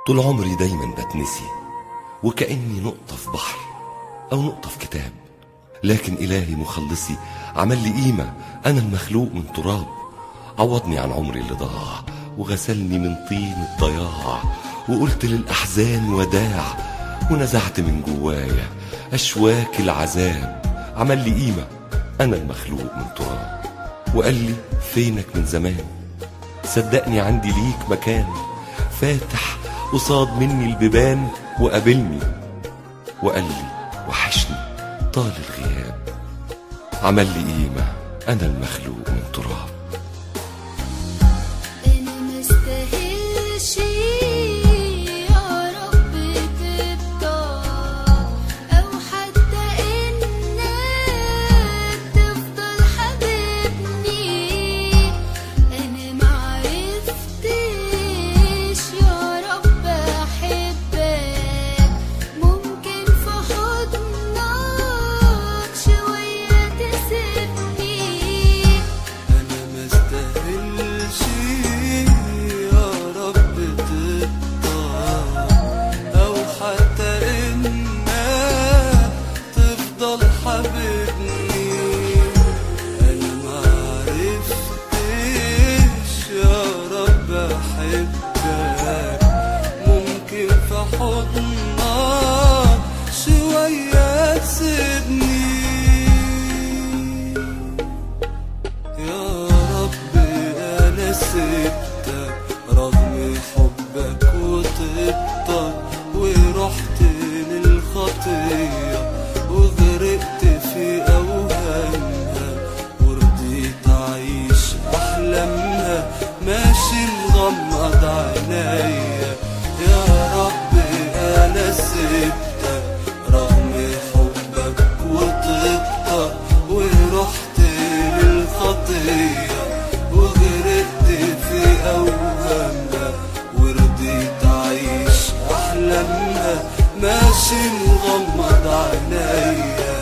طول عمري دايما بتنسي وكأني نقطة في بحر أو نقطة في كتاب لكن إلهي مخلصي عمل لي قيمة أنا المخلوق من تراب عوضني عن عمري اللي ضاع وغسلني من طين الضياع وقلت للأحزان وداع ونزعت من جوايا أشواك العذاب عمل لي قيمة أنا المخلوق من تراب وقال لي فينك من زمان صدقني عندي ليك مكان فاتح قصاد مني البيبان وقابلني وقال لي وحشني طال الغياب عمل لي قيمة أنا المخلوق من تراب أنا مستاهلش يا رب تبطل أو حتى إنك تفضل حبيبني أنا معرفتش يا رب أحبك ممكن في حضنك شوية تسيبني انا ما استاهلش يا رب تبطل او حتى انك تفضل حبيبني انا ما عرفتش يا رب احبك ممكن في حضنك شويه تسيبني يا رب انا سبتك رغم حبك وطيبتك ورحت للخطية وغرقت في اوهامها ورضيت اعيش احلامها ماشي مغمض عينيا يا رب انا سبتك رغم حبك وطيبتك ورحت للخطية وغرقت في أوهامها ورضيت أعيش أحلامها ماشي مغمض عينيا